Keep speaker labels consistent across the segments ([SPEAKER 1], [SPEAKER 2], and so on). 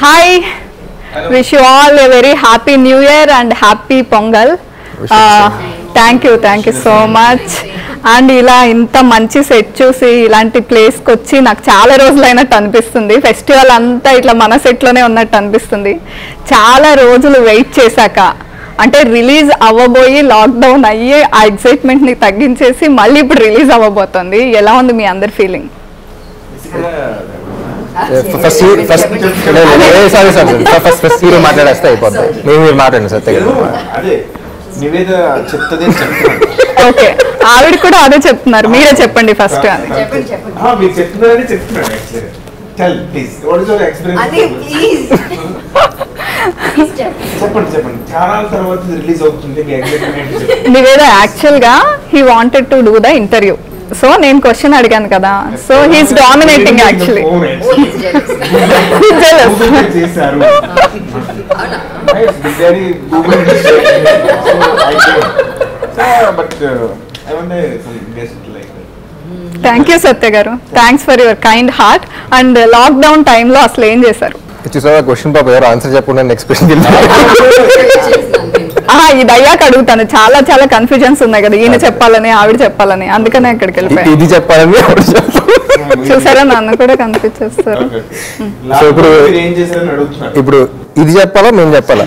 [SPEAKER 1] Hi wish you all a very happy new year and happy Pongal thank you thank you so much and ఇలా ఇంత మంచి set చూసి ఇలాంటి ప్లేస్కి వచ్చి నాకు చాలా రోజులైనట్టు అనిపిస్తుంది ఫెస్టివల్ అంతా ఇట్లా మన సెట్లోనే ఉన్నట్టు అనిపిస్తుంది చాలా రోజులు వెయిట్ చేశాక అంటే రిలీజ్ అవ్వబోయి లాక్డౌన్ అయ్యి ఆ ఎక్సైట్మెంట్ని తగ్గించేసి మళ్ళీ ఇప్పుడు రిలీజ్ అవ్వబోతుంది ఎలా ఉంది మీ అందరి feeling
[SPEAKER 2] first first sorry sorry first first hero మాట్లాడేస్తే అయిపోద్ది మేము మీరు మాట్లాడండి సత్య గారు
[SPEAKER 3] అదే నివేద చెప్తుంది అని చెప్తున్నాను
[SPEAKER 1] ఓకే ఆవిడ కూడా అదే చెప్తున్నారు మీరే చెప్పండి ఫస్ట్ అని
[SPEAKER 4] చెప్పండి చెప్పండి
[SPEAKER 3] ఆ, మీరు చెప్తున్నారని చెప్తున్నాను actually tell please what is your
[SPEAKER 4] అదే
[SPEAKER 3] ఎక్స్పీరియన్స్
[SPEAKER 4] ప్లీజ్ ప్లీజ్ చెప్పండి
[SPEAKER 3] చెప్పండి చెప్పండి చాలా తర్వాత రిలీజ్ అవుతుంది మీ ఎగ్జైట్మెంట్ చెప్పండి
[SPEAKER 1] నివేద యాక్చువల్గా he wanted to do the interview so నేను క్వశ్చన్ అడిగాను కదా so he's dominating actually
[SPEAKER 4] He's jealous.
[SPEAKER 3] Google చేశారు
[SPEAKER 4] అవునా
[SPEAKER 3] daddy Google but I want some basic like
[SPEAKER 1] thank you Satya garu thanks for your kind heart and lockdown టైంలో అసలు ఏం చేశారు
[SPEAKER 2] చూసావా క్వశ్చన్ పాప ఎవరు ఆన్సర్ చెప్పకుండా నెక్స్ట్ క్వశ్చన్
[SPEAKER 4] చేసినాను నేను.
[SPEAKER 1] ఆహా, ఇది అయ్యాక అడుగుతాను చాలా చాలా కన్ఫ్యూజన్స్ ఉన్నాయి కదా ఈయన చెప్పాలని ఆవిడ చెప్పాలని అందుకనే ఇక్కడికి వెళ్ళిపోయాను
[SPEAKER 2] ఇది చెప్పాలని ఎవరు చెప్పారు?
[SPEAKER 1] చూసారా నన్ను కూడా కన్ఫ్యూజ్ చేస్తారు
[SPEAKER 3] సో
[SPEAKER 2] ఇప్పుడు-
[SPEAKER 3] ఇప్పుడు ఏం చేశారని అడుగుతున్నాను
[SPEAKER 2] ఇప్పుడు ఇది చెప్పాలా మేము చెప్పాలా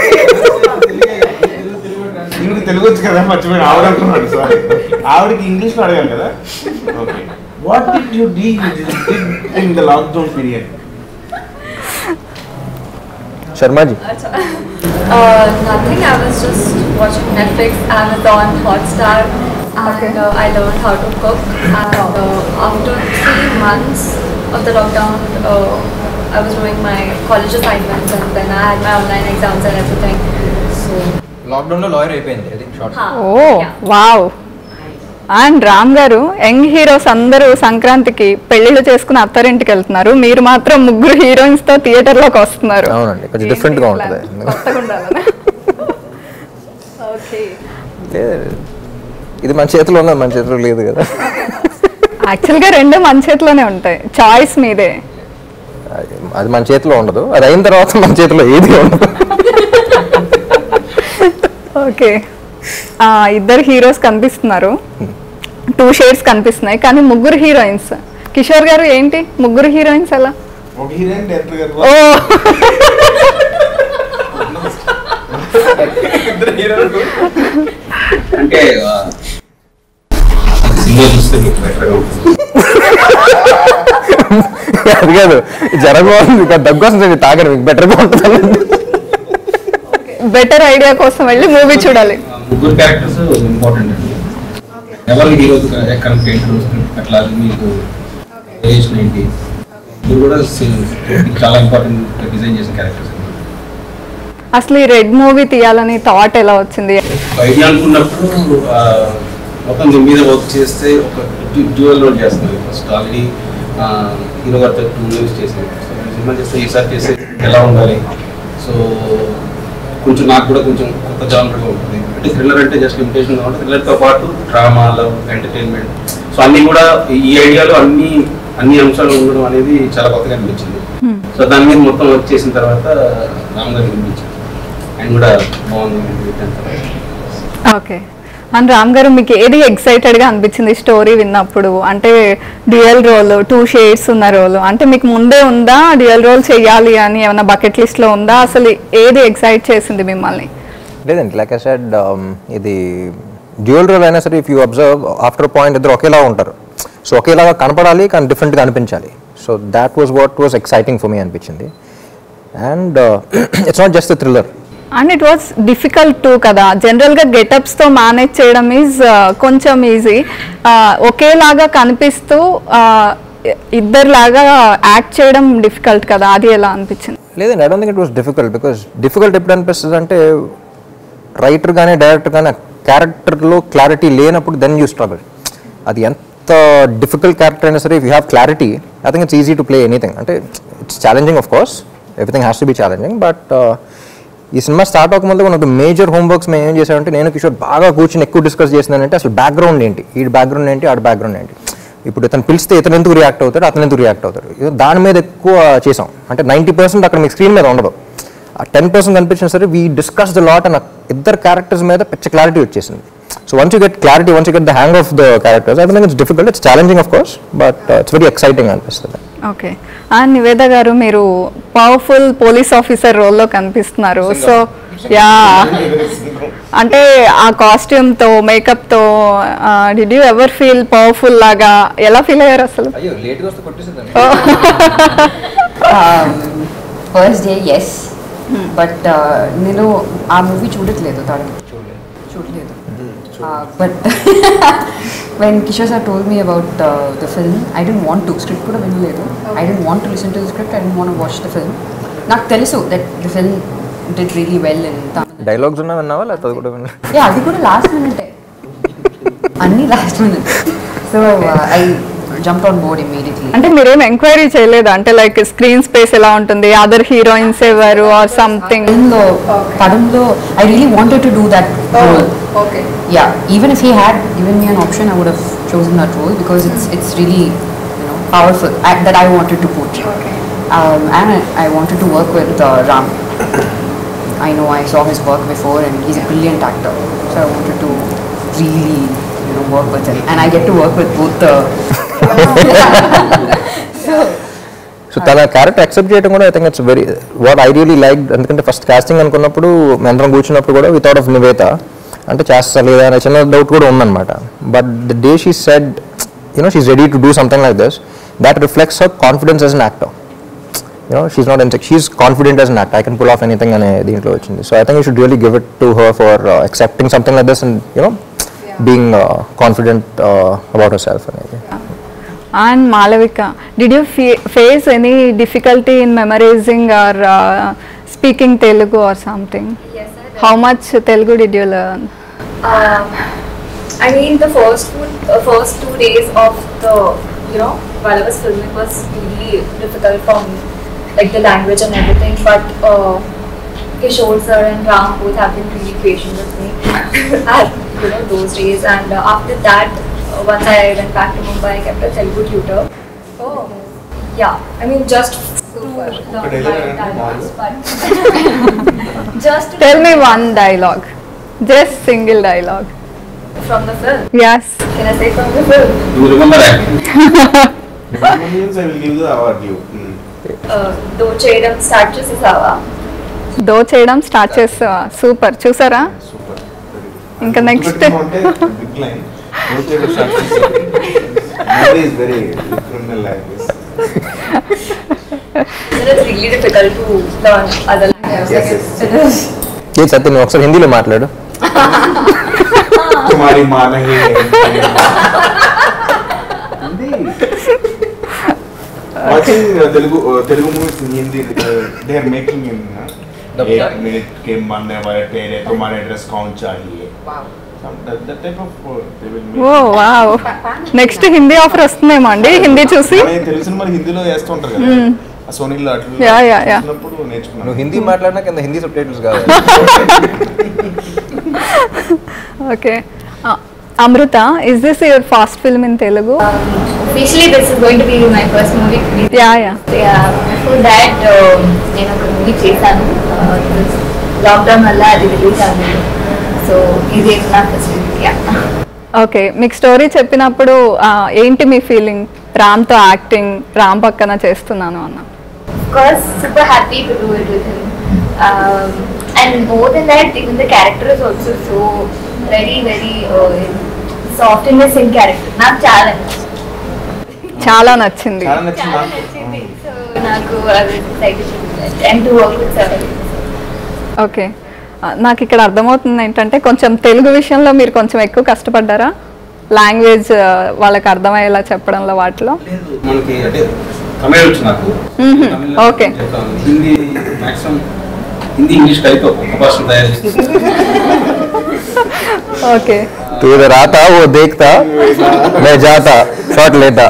[SPEAKER 3] ఇంగ్లీష్ తెలుగు వచ్చు కదా మర్చిపోయిన ఆవిడ అంటున్నాడు సారీ ఆవిడకి ఇంగ్లీష్ లో అడగాలి కదా okay what did you do in the lockdown period
[SPEAKER 2] Sharmaji
[SPEAKER 5] Uh, nothing. I was just watching Netflix, Amazon, Hotstar, and uh, I learned how to cook. And uh, after three months of the lockdown, uh, I was doing my college assignments, and then I had my online exams and everything. So,
[SPEAKER 6] lockdown లో lawyer అయిపోయింది అది short
[SPEAKER 5] huh,
[SPEAKER 1] oh
[SPEAKER 5] yeah.
[SPEAKER 1] Wow and Ram garu young heroes అందరూ సంక్రాంతికి పెళ్లిళ్ళు చేసుకుని అత్తారింటికి వెళ్తున్నారు మీరు మాత్రం ముగ్గురు హీరోయిన్స్ తో థియేటర్ లోకి వస్తున్నారు
[SPEAKER 2] అవునండి, కొంచెం different గా ఉంటది.
[SPEAKER 1] కొత్తగా ఉండాలని ఓకే
[SPEAKER 2] లేదు. ఇది మన చేతిలో ఉన్నది మన చేతిలో లేదు కదా
[SPEAKER 1] యాక్చువల్ గా రెండు మన చేతిలోనే ఉంటాయి చాయిస్ మీదే
[SPEAKER 2] అది- అది మన చేతిలో ఉండదు అది అయిన తర్వాత మన చేతిలో ఏది ఉండదు
[SPEAKER 1] ఓకే ఆ, ఇద్దరు హీరోస్ కనిపిస్తున్నారు టూ షేడ్స్ కనిపిస్తున్నాయి కానీ ముగ్గురు హీరోయిన్స్ కిషోర్ గారు ఏంటి ముగ్గురు హీరోయిన్స్ ఎలా
[SPEAKER 3] ఒక హీరోయిన్ డైరెక్టర్ గారు
[SPEAKER 1] ఓ
[SPEAKER 3] ఇద్దరు హీరోలు
[SPEAKER 7] అంటే ఆ, సినిమా చూస్తే మీకు బెటర్గా ఉంటుంది
[SPEAKER 2] అది కాదు జరగబోతుంది ఇంకా దగ్గు వస్తుంది తాగడం మీకు బెటర్గా ఉంటుంది
[SPEAKER 1] బెటర్ ఐడియా కోసం వెళ్ళి మూవీ చూడాలి
[SPEAKER 7] ఆ ముగ్గురు క్యారెక్టర్స్ ఇంపార్టెంట్ అండి ఎవరు హీరో కనెక్ట్ ఏంటి అట్లా మీకు వేరియేషన్ ఏంటి ఇది కూడా సి- చాలా ఇంపార్టెంట్ డిజైన్ చేసిన క్యారెక్టర్స్
[SPEAKER 1] అసలు ఈ రెడ్ మూవీ తీయాలని థాట్ ఎలా వచ్చింది
[SPEAKER 7] ఐడియా అనుకున్నప్పుడు ఆ, మొత్తం దీని మీద వర్క్ చేస్తే ఒక డ్యూయల్ రోల్ చేస్తున్నాను ఫస్ట్ ఆల్రెడీ హీరో గారితో టూ మూవీస్ చేశాను సో ఈ సినిమా చేస్తే ఈసారి చేస్తే ఎలా ఉండాలి సో కొంచెం నాకు కూడా కొంచెం కొత్త జానర్గా ఉంటుంది అంటే థ్రిల్లర్ అంటే జస్ట్ లిమిటేషన్ కాబట్టి థ్రిల్లర్తో పాటు డ్రామా లవ్ ఎంటర్టైన్మెంట్ సో అన్నీ కూడా ఈ ఐడియాలో అన్ని అన్ని అంశాలు ఉండడం అనేది చాలా కొత్తగా అనిపించింది సో దాని మీద మొత్తం వర్క్ చేసిన తర్వాత రామ్ గారికి అనిపించింది ఆయన కూడా బాగుంది వింటాను తర్వాత
[SPEAKER 1] ఓకే అండ్ రామ్ గారు మీకు ఏది ఎక్సైటెడ్ గా అనిపించింది స్టోరీ విన్నప్పుడు అంటే డ్యూయల్ రోల్ టూ షేడ్స్ ఉన్న రోల్ అంటే మీకు ముందే ఉందా డ్యూయల్ రోల్ చేయాలి అని ఏమైనా బకెట్ లిస్ట్ లో ఉందా అసలు ఏది ఎక్సైట్ చేసింది మిమ్మల్ని
[SPEAKER 2] లేదండి లైక్ ఐ సెడ్ ఇది డ్యూయల్ రోల్ అయినా సరే if you observe after point ఇద్దరు ఒకేలా ఉంటారు సో ఒకేలాగా కనపడాలి కానీ డిఫరెంట్గా అనిపించాలి so that was what was exciting for me అనిపించింది and it's not just thriller
[SPEAKER 1] and it was difficult to కదా జనరల్గా గెటప్స్తో మేనేజ్ చేయడం ఈజ్ కొంచెం ఈజీ ఒకేలాగా కనిపిస్తూ uh, ఇద్దరిలాగా యాక్ట్ చేయడం డిఫికల్ట్ కదా అది ఎలా అనిపించింది
[SPEAKER 2] లేదండి I don't think it was difficult because difficult ఎప్పుడు అనిపిస్తుంది అంటే రైటర్ కానీ డైరెక్టర్ కానీ క్యారెక్టర్లో క్లారిటీ లేనప్పుడు దెన్ యూ స్ట్రగుల్ అది ఎంత డిఫికల్ట్ క్యారెక్టర్ అయినా సరే if you have clarity I think it's easy to play anything అంటే it's challenging of course everything has to be challenging but ఈ సినిమా స్టార్ట్ అవ్వకముందు ఒక మేజర్ హోంవర్క్స్ మేము ఏం చేసామంటే నేను కిషోర్ బాగా కూర్చొని ఎక్కువ డిస్కస్ చేసిందంటే అసలు బ్యాక్గ్రౌండ్ ఏంటి ఈ బ్యాక్గ్రౌండ్ ఏంటి ఆడ బ్యాక్గ్రౌండ్ ఏంటి ఇప్పుడు ఇతను పిలిస్తే ఇతను ఎందుకు రియాక్ట్ అవుతాడు అతను ఎందుకు రియాక్ట్ అవుతాడు ఇది దాని మీద ఎక్కువ చేసాం అంటే నైంటీ పర్సెంట్ అక్కడ మీకు స్క్రీన్ మీద ఉండదు ఆ టెన్ పర్సెంట్ కనిపించినా సరే we discuss the lot and ఇద్దరు క్యారెక్టర్స్ మీద పిచ్చ క్లారిటీ వచ్చేసింది so once you get clarity once you get the hang of the characters I think it's difficult it's challenging of course but it's very exciting అనిపిస్తుంది
[SPEAKER 1] okay and Nivetha garu మీరు powerful police officer రోల్లో కనిపిస్తున్నారు so yeah అంటే ఆ costume తో makeup తో did you ever feel powerful లాగా ఎలా ఫీల్ అయ్యారు అసలు
[SPEAKER 6] అయ్యో లేట్గా వస్తే కొట్టేసేదాన్ని
[SPEAKER 8] ఫస్ట్ డే ఎస్ బట్ నేను ఆ మూవీ చూడట్లేదు తాడు చూడలేదు but when Kishore sir told me about the film I didn't want to script కూడా వినలేదు I didn't want to listen to the script I didn't want watch the film నాకు తెలుసు that the film did really well in Tamil
[SPEAKER 2] dialogues ఉన్నా విన్నావా లేకపోతే అది కూడా విన్నా
[SPEAKER 8] యా అది కూడా లాస్ట్ మినిటే అన్ని last minute so I jump on board immediately
[SPEAKER 1] అంటే మీరేం ఎంక్వైరీ చేయలేదు అంటే లైక్ స్క్రీన్ స్పేస్ ఎలా ఉంటుంది అదర్ హీరోయిన్స్ ఎవరు ఆర్ సంథింగ్
[SPEAKER 8] పదంలో పదంలో I really wanted to do that role
[SPEAKER 1] okay
[SPEAKER 8] yeah even if he had given me an option i would have chosen that role because it's it's really you know powerful I, that i wanted to portray um, and I, I wanted to work with uh, ram i know i saw his work before and he's a brilliant actor so i wanted to really you know work with him and i get to work with both the so
[SPEAKER 2] so తన character accept చేయడం కూడా I think it's very what I really like ఎందుకంటే first casting అనుకున్నప్పుడు మేమందరం కూర్చున్నప్పుడు కూడా without of Nivetha అంటే చేస్తా లేదా అనే చిన్న డౌట్ కూడా ఉందన్నమాట but the day she said you know she's ready to do something like this that reflects her confidence as an actor you know she's not insecure she's confident as an act I can pull off anything అనే దీంట్లో వచ్చింది so I think you should really give it to her for accepting something like this and you know being confident about her self అనేది
[SPEAKER 1] and Malavika did you face any difficulty in memorizing or speaking Telugu or something
[SPEAKER 5] Yes, I did.
[SPEAKER 1] How much Telugu did you learn
[SPEAKER 5] Um, I mean, the first two, uh, first two days of the, you know, while I was filming was really difficult for me, like the language and everything. But uh, Kishore sir and Ram both have been really patient with me at you know those days. And uh, after that, uh, once I went back to Mumbai, I kept a Telugu tutor. Oh. Yeah, I mean just to learn my dialogues, but just to
[SPEAKER 1] tell me one dialogue just single dialogue
[SPEAKER 5] from the film.
[SPEAKER 1] Yes
[SPEAKER 5] Can I say from the film?
[SPEAKER 7] Do you remember that?
[SPEAKER 3] means I will give the award you. Mm.
[SPEAKER 5] Uh, దో చేయడం start చేసేసావా
[SPEAKER 1] దో చేయడం start చేస్తావా super చూసారా
[SPEAKER 3] Super.
[SPEAKER 1] ఇంకా next.
[SPEAKER 3] అంటే big line noted short movie is very criminal like this
[SPEAKER 5] It is really difficult to learn other languages.
[SPEAKER 3] Yes, yes.
[SPEAKER 8] it is
[SPEAKER 2] ఏ సత్య నువ్వు ఒకసారి హిందీలో మాట్లాడు
[SPEAKER 3] तुम्हारी माँ नहीं है watching Telugu Telugu movies in Hindi they are making in
[SPEAKER 6] Dub
[SPEAKER 3] एक
[SPEAKER 6] sorry.
[SPEAKER 3] मिनट के मानने वाले तेरे तुम्हारे ड्रेस कौन चाहिए Some- that, that type of uh, they will make.
[SPEAKER 1] Oh wow next Hindi offer వస్తుందేమో అండి హిందీ చూసి
[SPEAKER 3] మనకి తెలుగు సినిమాలు హిందీలో వేస్తూ ఉంటారు కదా ఆ సోనీలో అట్లా
[SPEAKER 1] Yeah, yeah, yeah.
[SPEAKER 3] చూసినప్పుడు నేర్చుకున్నాను
[SPEAKER 6] నువ్వు హిందీ మాట్లాడినా కింద హిందీ సబ్ టైటిల్స్ కాదు
[SPEAKER 1] okay Amritha is this your first film in Telugu
[SPEAKER 5] Officially, this is going to be my first movie.
[SPEAKER 1] Yeah yeah
[SPEAKER 5] Yeah, before that, um, నేను ఒక మూవీ చేశాను లాక్డౌన్ వల్ల అది రిలీజ్ అవ్వలేదు సో ఇది నా ఫస్ట్ యా
[SPEAKER 1] ఓకే మీకు స్టోరీ చెప్పినప్పుడు ఆ, ఏంటి మీ ఫీలింగ్ రామ్తో యాక్టింగ్ రామ్ పక్కన చేస్తున్నాను అన్న
[SPEAKER 5] course, super happy to do it with him. Um, and more than that, even the character is also so very, very uh, soft in the same character. నాకు చాలా నచ్చింది.
[SPEAKER 1] చాలా నచ్చింది
[SPEAKER 3] చాలా నచ్చిందా
[SPEAKER 5] చాలా నచ్చింది సో నాకు అది excited and to work with sir
[SPEAKER 1] okay ఆ, నాకు ఇక్కడ అర్థమవుతుంది ఏంటంటే కొంచెం తెలుగు విషయంలో మీరు కొంచెం ఎక్కువ కష్టపడ్డారా లాంగ్వేజ్ వాళ్ళకి అర్థమయ్యేలా చెప్పడంలో వాటిలో
[SPEAKER 7] మనకి అంటే తమిళ వచ్చు నాకు తమిళ
[SPEAKER 1] okay.
[SPEAKER 7] చెప్తాను. హిందీ మాక్సిమం హిందీ ఇంగ్లీష్ కలిపి ఒక్కొక్క భాషను తయారు చేస్తాను
[SPEAKER 1] ఓకే
[SPEAKER 2] तू इधर आता वो देखता मैं जाता शॉट लेता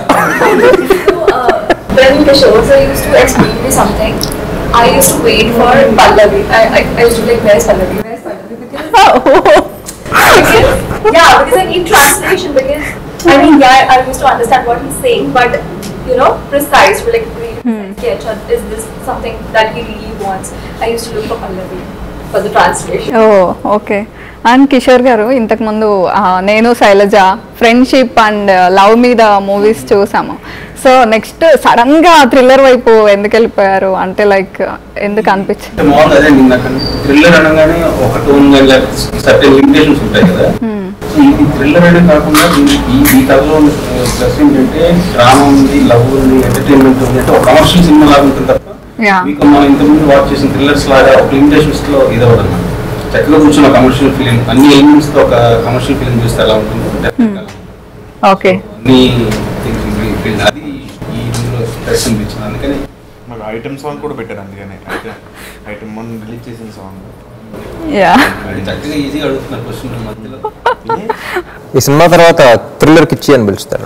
[SPEAKER 5] when the shows I used to explain me something, I used to wait for Pallavi. I, I, I used to be like, where's Pallavi? Where's Pallavi? Because, because yeah, because I need translation because I mean, yeah, I used to understand what he's saying, but you know, precise, like really sketch. Or is this something that he really wants? I used to look for Pallavi for the translation.
[SPEAKER 1] Oh okay and Kishore garu ఇంతకుముందు ఆ, Nenu Sailaja friendship and love మీద movies చూసాము so next sudden గా thriller వైపు ఎందుకు వెళ్ళిపోయారు అంటే like ఎందుకు అనిపించింది
[SPEAKER 7] అంటే మామూలుగా అదే నిన్న థ్రిల్లర్ అనగానే ఒక టోన్ సర్టెన్ లిమిటేషన్స్ ఉంటాయి కదా సో ఇది థ్రిల్లర్ అనే కాకుండా ఈ- ఈ ఈ కథలో ప్లస్ ఏంటంటే డ్రామా ఉంది లవ్ ఉంది ఎంటర్టైన్మెంట్ ఉంది అంటే ఒక కమర్షియల్ సినిమా లాగా ఉంటుంది తప్ప
[SPEAKER 1] Yeah.
[SPEAKER 7] మీకు మనం ఇంతకుముందు వాచ్ చేసిన థ్రిల్లర్స్ లాగా ఒక లిమిటేషన్స్ లో ఇది అవ్వదు చక్కగా కూర్చున్న కమర్షియల్ ఫిలిం అన్ని ఎలిమెంట్స్ తో ఒక కమర్షియల్ ఫిలిం చూస్తే ఎలా ఉంటుందో definitely అలా ఉంటుంది.
[SPEAKER 1] ఓకే
[SPEAKER 7] అన్ని things will be filled. అది ఈ ఇందులో స్ట్రెస్ అనిపించింది అందుకని
[SPEAKER 3] మాకు ఐటమ్ సాంగ్ కూడా పెట్టారు అందుకనే ఐటమ్ ఐటమ్ మొన్న రిలీజ్ చేసిన సాంగ్
[SPEAKER 1] యా
[SPEAKER 7] అది చక్కగా ఈజీగా అడుగుతున్నారు క్వశ్చన్ మధ్యలో
[SPEAKER 2] ఈ సినిమా తర్వాత థ్రిల్లర్ కిచ్చి అని పిలుస్తారు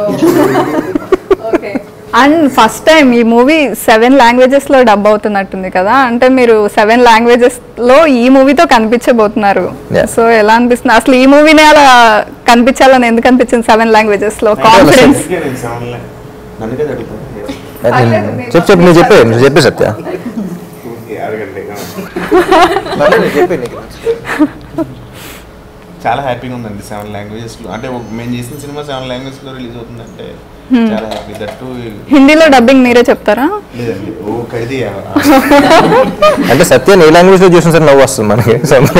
[SPEAKER 1] అండ్ ఫస్ట్ టైం ఈ మూవీ సెవెన్ లాంగ్వేజెస్ లో డబ్ అవుతున్నట్టుంది కదా అంటే మీరు సెవెన్ లాంగ్వేజెస్ లో ఈ మూవీతో కనిపించబోతున్నారు
[SPEAKER 2] Yeah.
[SPEAKER 1] సో ఎలా అనిపిస్తుంది అసలు ఈ మూవీనే అలా కనిపించాలని ఎందుకు అనిపించింది సెవెన్ లాంగ్వేజెస్ లో కాన్ఫిడెన్స్
[SPEAKER 3] నేను సెవెన్ నన్ను కదా అడుగుతాను
[SPEAKER 2] చెప్పు చెప్పు నువ్వు చెప్పే నువ్వు చెప్పే సత్య
[SPEAKER 3] అడగండి
[SPEAKER 2] చెప్పే నీకు
[SPEAKER 3] చాలా హ్యాపీగా ఉందండి సెవెన్ లాంగ్వేజెస్ లో అంటే ఒక- మేము చేసిన సినిమా సెవెన్ లాంగ్వేజెస్ లో రిలీజ్ అవుతుందంటే చాలా హ్యాపీ దట్టు
[SPEAKER 1] హిందీలో డబ్బింగ్ మీరే చెప్తారా
[SPEAKER 3] లేదండి ఓ ఖైదీ
[SPEAKER 2] అంటే సత్య ఏ లాంగ్వేజ్ లో చూసిన సరే నవ్వు వస్తుంది మనకి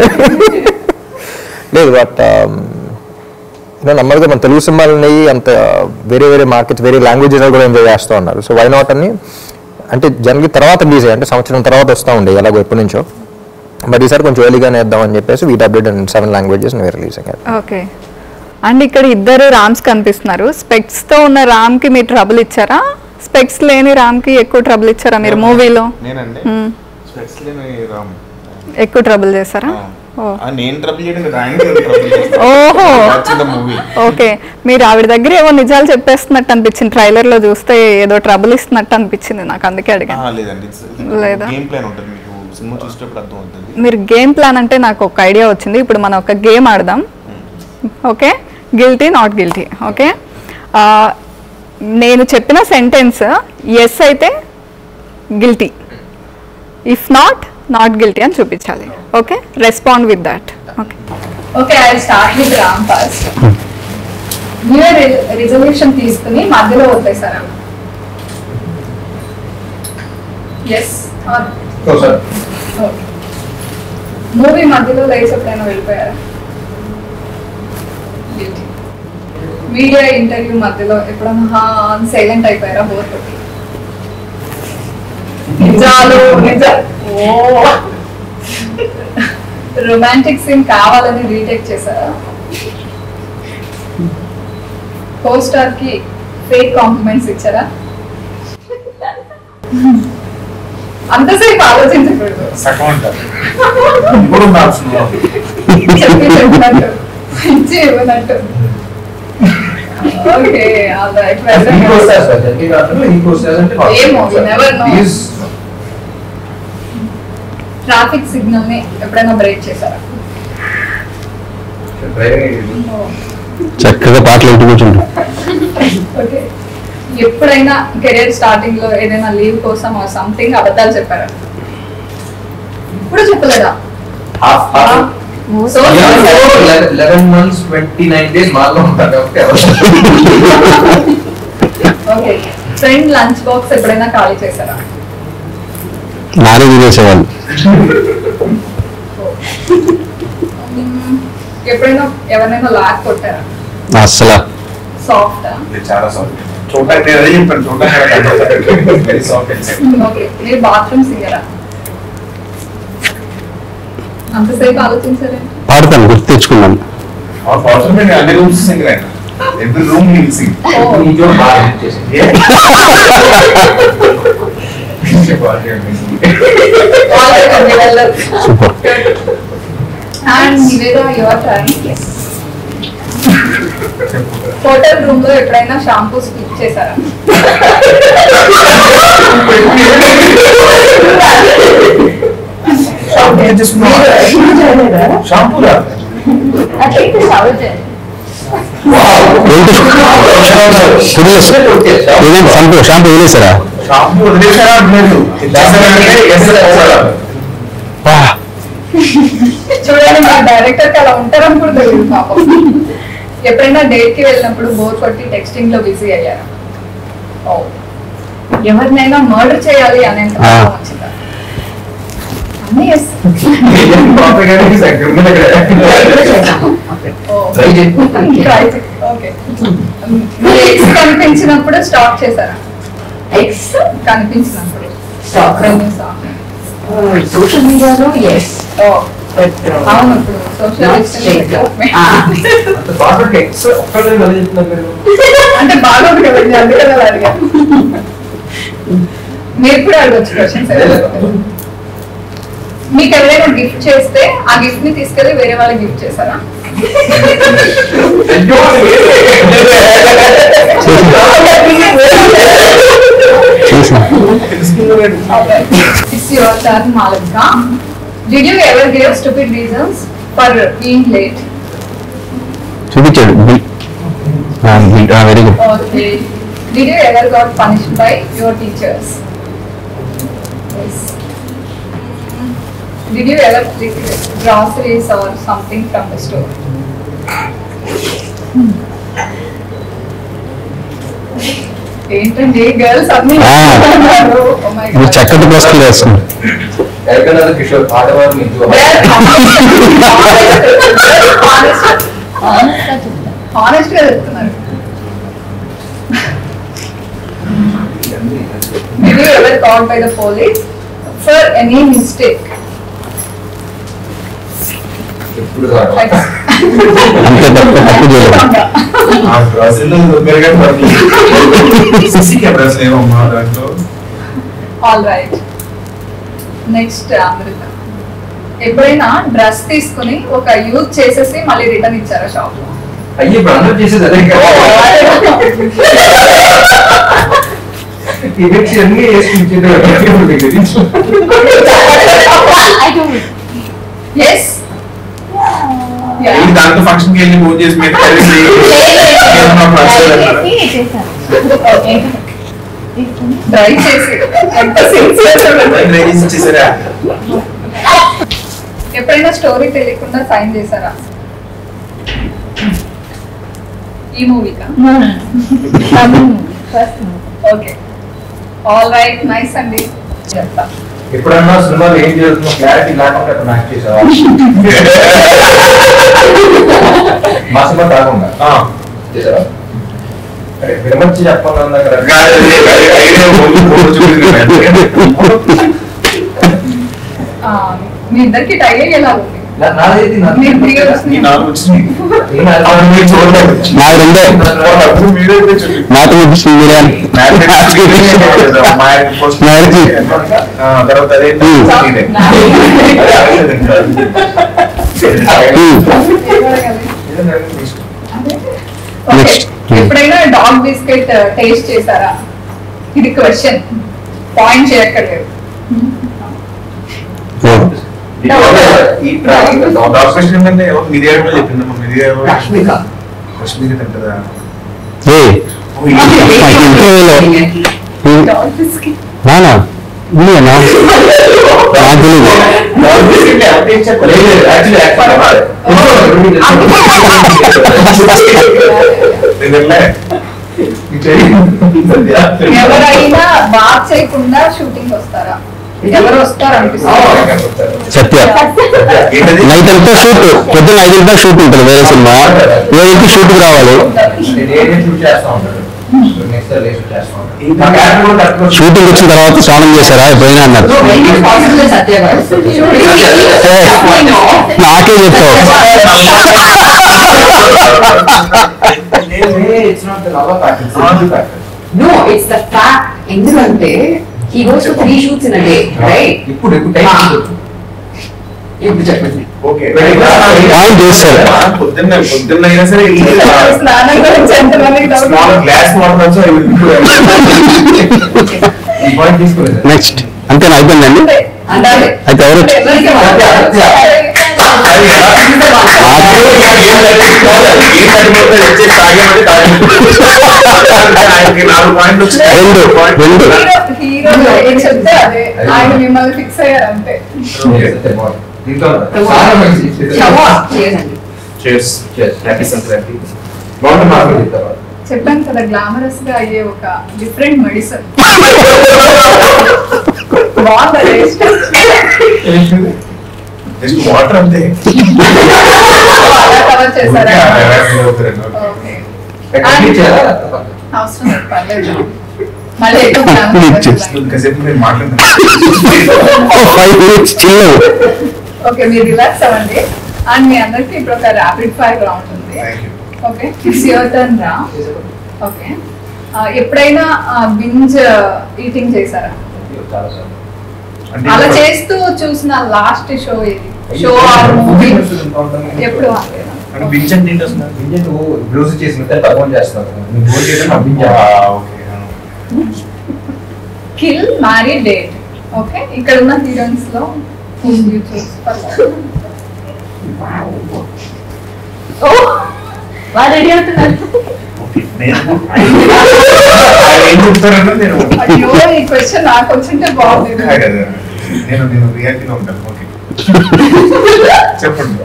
[SPEAKER 2] లేదు బట్ నమ్మల్గా మన తెలుగు సినిమాలని అంత వేరే వేరే మార్కెట్స్ వేరే లాంగ్వేజెస్ కూడా ఎంజాయ్ చేస్తూ ఉన్నారు సో వై నాట్ అని అంటే జనరల్గా తర్వాత రిలీజ్ అయ్యాయి అంటే సంవత్సరం తర్వాత వస్తూ ఉండే ఎలాగో ఎప్పటి నుంచో బట్ ఈసారి కొంచెం ఎర్లీగానే వేద్దామని చెప్పేసి we dubbed and seven languages release అయ్యారు
[SPEAKER 1] ఓకే అండ్ ఇక్కడ ఇద్దరు రామ్స్ కనిపిస్తున్నారు స్పెక్స్ తో ఉన్న రామ్ కి మీరు ట్రబుల్ ఇచ్చారా స్పెక్స్ లేని రామ్ కి ఎక్కువ ట్రబుల్ ఇచ్చారా మీరు మూవీలో
[SPEAKER 3] నేనండి స్పెక్స్ లేని రామ్
[SPEAKER 1] ఎక్కువ ట్రబుల్ చేశారా ఓ.
[SPEAKER 3] ఆ, నేను ట్రబుల్ చేయడం రాయండి ట్రబుల్
[SPEAKER 1] ఓహో
[SPEAKER 3] చేస్తాను మూవీ
[SPEAKER 1] ఓకే మీరు ఆవిడ దగ్గర ఏవో నిజాలు చెప్పేస్తున్నట్టు అనిపించింది ట్రైలర్ లో చూస్తే ఏదో ట్రబుల్ ఇస్తున్నట్టు అనిపించింది నాకు అందుకే అడిగాను
[SPEAKER 3] లేదండి
[SPEAKER 1] లేదా?
[SPEAKER 3] గేమ్ ప్లాన్ ఉంటుంది మీకు సినిమా చూసేటప్పుడు అర్థం అవుతుంది
[SPEAKER 1] మీరు గేమ్ ప్లాన్ అంటే నాకు ఒక ఐడియా వచ్చింది ఇప్పుడు మనం ఒక గేమ్ ఆడదాం okay guilty not guilty okay నేను చెప్పిన సెంటెన్స్ ఎస్ అయితే guilty if not not guilty అని చూపించాలి okay respond with that okay okay I start with Ram first మీరే రిజర్వేషన్ తీసుకుని మధ్యలో వదిలేసారా ఎస్ మూవీ మధ్యలో లైట్స్ ఎప్పుడైనా వెళ్ళిపోయారా మీడియా ఇంటర్వ్యూ మధ్యలో ఎప్పుడన్నా సైలెంట్ అయిపోయారా బోర్ కొట్టి నిజాలు నిజా ఓ రొమాంటిక్ సీన్ కావాలని రీటేక్ చేశారా కో స్టార్ కి ఫేక్ కాంప్లిమెంట్స్ ఇచ్చారా అంతసేపు ఆలోచించకూడదు
[SPEAKER 3] సగం అంటారు ఇప్పుడు ఉన్న ఆప్షన్
[SPEAKER 1] చెప్పి చెప్పినట్టు ఇచ్చి ఇవ్వనట్టు ఓకే ఏమో, you never know. Traffic signal ని ఎప్పుడైనా బ్రేక్ చేశారా
[SPEAKER 9] చక్కగా పాటలు ఇంటి కూర్చుంటాం
[SPEAKER 1] ఓకే ఎప్పుడైనా కెరీర్ స్టార్టింగ్ లో ఏదైనా లీవ్ కోసం సంథింగ్ అబద్ధాలు చెప్పారా ఇప్పుడు చెప్పలేదా so
[SPEAKER 6] eleven months twenty nine days మాలో ఉంటారు కాబట్టి
[SPEAKER 1] ఓకే ఫ్రెండ్ లంచ్ బాక్స్ ఎప్పుడైనా ఖాళీ చేశారా
[SPEAKER 9] నానే తినేసేవాళ్ళు
[SPEAKER 1] మ్మ్. ఎప్పుడైనా ఎవరినైనా లాక్ కొట్టారా
[SPEAKER 9] అస్సలు
[SPEAKER 1] సాఫ్ట్
[SPEAKER 3] చాలా సారీ చూడటానికి నేను అదే చెప్పాను చూడటానికి వెరీ సాఫ్ట్
[SPEAKER 1] ఓకే మీరు బాత్రూమ్ సింగరా అంతసేపు ఆలోచించలేదు
[SPEAKER 9] పాడతాను గుర్తు తెచ్చుకున్నాను
[SPEAKER 3] అవసరం నేను అన్ని రూమ్స్ సింగర్ ఆయన ఎవ్రీ రూమ్ నీల్ సింగ్
[SPEAKER 6] ఈ జోన్ బాగా help చేసింది.
[SPEAKER 9] Super
[SPEAKER 1] and Nivetha your turn hotel room లో ఎప్పుడైనా షాంపూ స్కిప్ చేశారా
[SPEAKER 3] షాంపూ షాంపూ
[SPEAKER 1] అట్లయితే షవర్ చేయండి
[SPEAKER 9] ఏదైనా షాంపూ షాంపూ వదిలేసారా
[SPEAKER 3] షాంపూ వదిలేసారా అంటలేదు చేశారంటే ఎస్
[SPEAKER 9] వా,
[SPEAKER 1] చూడండి మా డైరెక్టర్ కి అలా ఉంటారని తెలియదు పాపం ఎప్పుడైనా డేట్ కి వెళ్ళినప్పుడు బోర్ కొట్టి టెక్స్టింగ్ లో బిజీ అయ్యారా ఓ ఎవరినైనా మర్డర్ చేయాలి అనేంత
[SPEAKER 9] ఆ.
[SPEAKER 1] కోపం వచ్చిందా అన్నీ yes. ఓ.
[SPEAKER 6] Try చేయి.
[SPEAKER 1] Try చేయి. Okay. మీ ex కనిపించినప్పుడు స్టాప్ చేశారా
[SPEAKER 8] ఎక్స్
[SPEAKER 1] కనిపించినప్పుడు
[SPEAKER 8] Stalk.
[SPEAKER 1] When you saw.
[SPEAKER 8] Social మీడియాలో ఎస్
[SPEAKER 1] ఓ,
[SPEAKER 8] బట్
[SPEAKER 1] అవును ఇప్పుడు సోషల్
[SPEAKER 8] Not straight. Ah.
[SPEAKER 1] అంటే బాగోదు కదండి అందుకని అలా అడిగాను మీరు కూడా అడగచ్చు క్వశ్చన్స్ మీకు ఎవరైనా గిఫ్ట్ చేస్తే ఆ గిఫ్ట్ ని తీసుకెళ్లి వేరే వాళ్ళకి గిఫ్ట్ చేశారా
[SPEAKER 9] చేసిన
[SPEAKER 1] it's your turn Malavika did you ever give stupid reasons for being late
[SPEAKER 9] చూపించాడు bill very good
[SPEAKER 1] okay did you ever got punished by your teachers Did you ever pick groceries or something from the store? ఏంటండి girls అన్ని
[SPEAKER 9] Ah.
[SPEAKER 1] Oh my
[SPEAKER 9] మీరు
[SPEAKER 1] God.
[SPEAKER 9] చక్కటి ప్రశ్నలు వేస్తున్నారు
[SPEAKER 6] ఎక్కడన్నా కిషోర్ ఆడవారు మీకు
[SPEAKER 1] హానెస్ట్ గా చెప్తున్నారు Did you ever caught by the police for any mistake?
[SPEAKER 6] ఎప్పుడు కాదు
[SPEAKER 1] Like,
[SPEAKER 9] అంతే తప్ప తప్పు చేయలేదు
[SPEAKER 3] ఆ బ్రజిల్ పెరగడం పడుతుంది సిసి కెమెరాస్ లేవమ్మా దాంట్లో
[SPEAKER 1] ఆల్ రైట్ నెక్స్ట్ అమృత ఎప్పుడైనా డ్రెస్ తీసుకుని ఒక యూజ్ చేసేసి మళ్ళీ రిటర్న్ ఇచ్చారా షాప్ లో
[SPEAKER 6] అయ్యి ఇప్పుడు అందరూ చేసేది అదే కదా ఇవన్నీ అన్ని వేసుకుంటే
[SPEAKER 1] ఎస్
[SPEAKER 3] ఈ దాంతో ఫంక్షన్ కి వెళ్ళి ఫోన్ చేసి మీరు కలిసి ఏమన్నా ప్రశ్నలు అన్నారా?
[SPEAKER 1] ట్రై చేసి ఎంత సిన్సియర్
[SPEAKER 3] ట్రై చేసి ఇచ్చేసారా?
[SPEAKER 1] ఎప్పుడైనా స్టోరీ తెలియకుండా సైన్ చేశారా ఈ మూవీకా ఓకే ఆల్ రైట్ నైస్ అండి చెప్తా
[SPEAKER 6] ఎప్పుడన్నా సినిమాలో ఏం జరుగుతుందో క్లారిటీ లేకుండా అక్కడ నాకు చేసావా మా సినిమా కాకుండా
[SPEAKER 3] ఆ.
[SPEAKER 6] చేసావా అరే విడమర్చి చెప్పాలన్నా కదా
[SPEAKER 3] కాదు, అది- అది ఐడియా ముందు ఫోటో చూపించింది
[SPEAKER 1] ఆ, మీ ఇద్దరికి టై అయ్యేలా ఉంది
[SPEAKER 6] నా- నాదేది నాది.
[SPEAKER 1] మీరు త్రీ ఇయర్స్
[SPEAKER 3] ఈ నాలుగు వచ్చినాయి
[SPEAKER 6] నేను అది-
[SPEAKER 3] అప్పుడు మీరు చూడలేదు
[SPEAKER 9] నాకు రెండే
[SPEAKER 3] అప్పుడు మీరే చూపించారు
[SPEAKER 9] నాకు చూపిస్తుంది బిర్యానీ
[SPEAKER 3] తర్వాత అదే ఇదే.
[SPEAKER 1] Okay
[SPEAKER 9] Next.
[SPEAKER 1] ఎప్పుడైనా డాగ్ బిస్కెట్ టేస్ట్ చేశారా ఇది క్వశ్చన్ పాయింట్ చేయక్కర్లేదు
[SPEAKER 6] ఈ ట్రాకింగ్
[SPEAKER 3] డాగ్ ఫెస్ట్ ఏంటంటే ఎవరు మిరియాడు కూడా చెప్పిందమ్మా మిరియాడు
[SPEAKER 6] రష్మిక
[SPEAKER 3] కశ్మీరీ తింటదా
[SPEAKER 9] ఏ
[SPEAKER 3] ఓ, ఇది-
[SPEAKER 9] మాకు ఇంటర్వ్యూలో
[SPEAKER 1] డాగ్ బిస్కెట్
[SPEAKER 9] నానా ఇదేనా నాకు తెలీదు
[SPEAKER 3] నిజంలే?
[SPEAKER 1] ఎవరైనా బాత్ చేయకుండా షూటింగ్ వస్తారా ఎవరు వస్తారు అనిపిస్తుంది
[SPEAKER 9] సత్య
[SPEAKER 3] ఏంటది?
[SPEAKER 9] నైట్ అంతా షూట్ పొద్దున్న ఐదింటిదా షూట్ ఉంటుంది వేరే సినిమా ఏడింటి షూట్కి రావాలి షూటింగ్ వచ్చిన తర్వాత స్నానం చేశారా ఎప్పుడైనా అన్నారు
[SPEAKER 8] సత్య గారు
[SPEAKER 9] ఏ, నాకే చెప్తావు
[SPEAKER 8] నో ఇట్స్ ద ఫ్యాక్ట్ ఎందుకంటే he goes to three shoots in a day right
[SPEAKER 6] ఇప్పుడు ఇప్పుడు టైం
[SPEAKER 8] ఇప్పుడు చెప్పండి
[SPEAKER 3] ఓకే
[SPEAKER 9] పాయింట్ చేస్తారు
[SPEAKER 3] పొద్దున్న పొద్దున్న అయినా సరే
[SPEAKER 1] స్నానం గురించి ఎంతమందికి doubt
[SPEAKER 3] small glass water also
[SPEAKER 6] ఈ పాయింట్ తీసుకోలేదు
[SPEAKER 9] నెక్స్ట్ అంతేనా అయిపోయిందండి
[SPEAKER 8] అంటే
[SPEAKER 9] అయితే ఎవరు
[SPEAKER 1] ఎవరికి
[SPEAKER 6] సత్య, సత్య.
[SPEAKER 9] రెండు రెండు
[SPEAKER 1] హీరో ఏం చెప్తే అదే ఆయన మిమ్మల్ని ఫిక్స్ అయ్యారు అంతే
[SPEAKER 6] దీంతో చాలా మంచి
[SPEAKER 4] Cheers.
[SPEAKER 6] హ్యాపీ సంక్రాంతి బాగుంటుంది మాకు చెప్తారు
[SPEAKER 1] చెప్పాను కదా గ్లామరస్ గా అయ్యే ఒక డిఫరెంట్ మెడిసిన్ బాగుందా టేస్ట్
[SPEAKER 3] జస్ట్ వాటర్ అంతే
[SPEAKER 1] అలా కవర్ చేశారా ఓకే
[SPEAKER 6] కంప్లీట్ చేయాలా
[SPEAKER 1] అవసరం లేదు పర్లేదు మళ్ళీ ఎక్కువ glamour
[SPEAKER 9] Please.
[SPEAKER 3] కాసేపు మీరు మాట్లాడుతున్నారు
[SPEAKER 9] ఫైవ్ మినిట్స్ చిల్
[SPEAKER 1] ఓకే మీరు రిలాక్స్ అవ్వండి అండ్ మీ అందరికి ఇప్పుడు ఒక ర్యాపిడ్ ఫైర్ రౌండ్ ఉంది
[SPEAKER 3] thank you
[SPEAKER 1] okay it's your turn రా ఓకే ఎప్పుడైనా బింజ్ ఈటింగ్ చేశారా
[SPEAKER 6] చాలా సార్
[SPEAKER 3] అంటే
[SPEAKER 1] అలా
[SPEAKER 3] ఇప్పుడు-
[SPEAKER 1] చేస్తూ చూసిన లాస్ట్ షో ఇది షో ఆర్ మూవీ ఎప్పుడు అంతేనా?
[SPEAKER 3] అంటే బించ్ అంటే ఏంటి అసలు
[SPEAKER 6] ఇంజన్ నువ్వు బ్లౌజ్ చేసిన పర్ఫార్మ్ చేస్తున్నావు నువ్వు బ్లౌజ్ చేయడం
[SPEAKER 3] ఆ,
[SPEAKER 6] అభింజా
[SPEAKER 3] ఓకే ఆ.
[SPEAKER 1] కిల్ మ్యారీ డేట్ ఓకే ఇక్కడ ఉన్న హీరోయిన్స్ లో whom you choose for love? ఓ వాళ్ళు రెడీ అవుతున్నారు
[SPEAKER 3] నేను ఆయన ఏం చెప్తారన్నది నేను
[SPEAKER 1] అయ్యో ఈ క్వశ్చన్ నాకు వచ్చింటే బాగుంది
[SPEAKER 3] కాదు కదా. నేను నేను రియాలిటీలో ఉంటాను ఓకే చెప్పండి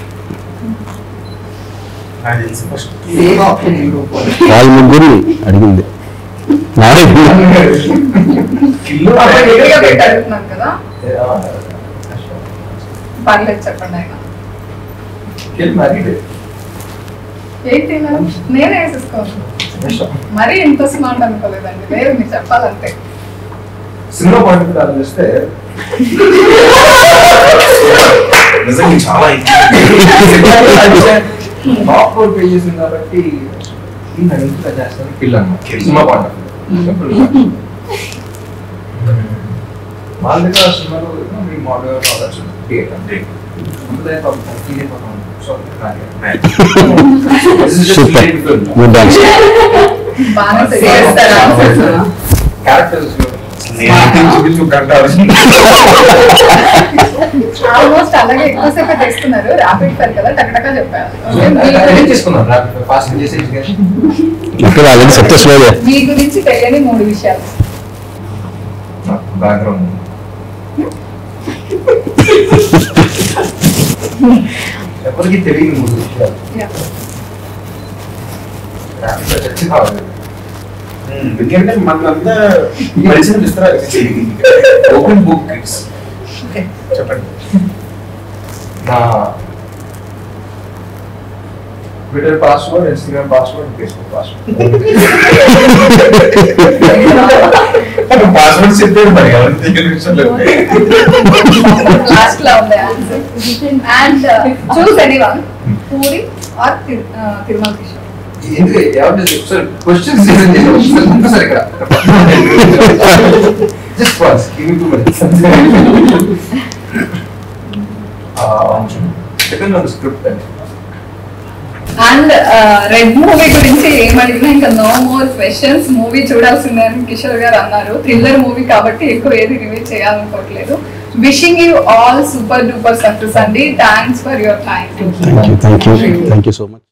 [SPEAKER 3] నాకు తెలిసి ఫస్ట్
[SPEAKER 9] వాళ్ళ ముగ్గురిని అడిగింది నాడే
[SPEAKER 3] కిల్లు
[SPEAKER 1] రెడీగా పెట్టి అడుగుతున్నాను కదా పర్లేదు చెప్పండి ఆయన
[SPEAKER 6] కిల్ మ్యారీడ్
[SPEAKER 1] ఏంటి ఇలా? నేనే వేసేసుకోను మరీ ఇంత స్మార్ట్ అనుకోలేదండి లేదు మీరు చెప్పాలంతే
[SPEAKER 6] సినిమా పాయింట్ కూడా ఆలోచిస్తే
[SPEAKER 3] నిజంగా చాలా
[SPEAKER 6] టాప్ రోల్ పే చేసింది కాబట్టి ఈ నన్ను ఇంట్లో చేస్తాను కిల్ అన్నమాట
[SPEAKER 3] Kill.
[SPEAKER 6] సినిమా పాయింట్ వాళ్ళ దగ్గర సినిమాలో మీ model theatre
[SPEAKER 9] super good dance
[SPEAKER 1] బాగానే set చేస్తారా
[SPEAKER 6] క్యారెక్టర్స్
[SPEAKER 3] నేను చూపించు గంట
[SPEAKER 1] ఆల్మోస్ట్ అలాగే ఎక్కువసేపు తెస్తున్నారు ర్యాపిడ్ ఫైర్ కదా టకటకా చెప్పారు Okay, మీ
[SPEAKER 6] అరేంజ్
[SPEAKER 1] గురించి-
[SPEAKER 6] చేసుకున్నాం ఫాస్ట్ చేసేసి
[SPEAKER 9] ఇక్కడ ఆల్రెడీ సక్సెస్ లేదు
[SPEAKER 1] మీ గురించి తెలియని మూడు విషయాలు
[SPEAKER 6] బ్యాక్గ్రౌండ్ ఎవరికి తెలియని మూడు విషయాలు
[SPEAKER 1] Yeah.
[SPEAKER 6] రాపిడ్గా చచ్చి కావాలి
[SPEAKER 3] ఎందుకంటే మనంతా మెడిసిన్ ఇస్తారా ఓపెన్ బుక్ కిడ్స్ చెప్పండి
[SPEAKER 6] నా Twitter password Instagram password Facebook password
[SPEAKER 3] password చెప్పాడు మరి ఎవరి దగ్గర విషయంలో
[SPEAKER 1] లాస్ట్ లో ఉంది answer and choose any one Puri or Tirumala Kishore
[SPEAKER 6] ఎందుకు ఎవరు సార్ క్వశ్చన్స్ సార్ ఇక్కడ just pass give me two minutes second one script అండి
[SPEAKER 1] అండ్ రెడ్ మూవీ గురించి ఏమడిగినా ఇంకా నో మోర్ క్వశ్చన్స్ మూవీ చూడాల్సిందే అని కిషోర్ గారు అన్నారు థ్రిల్లర్ మూవీ కాబట్టి ఎక్కువ ఏది రివీల్ చేయాలనుకోవట్లేదు wishing you all super duper success అండి thanks for your time
[SPEAKER 9] thank you thank you thank you so much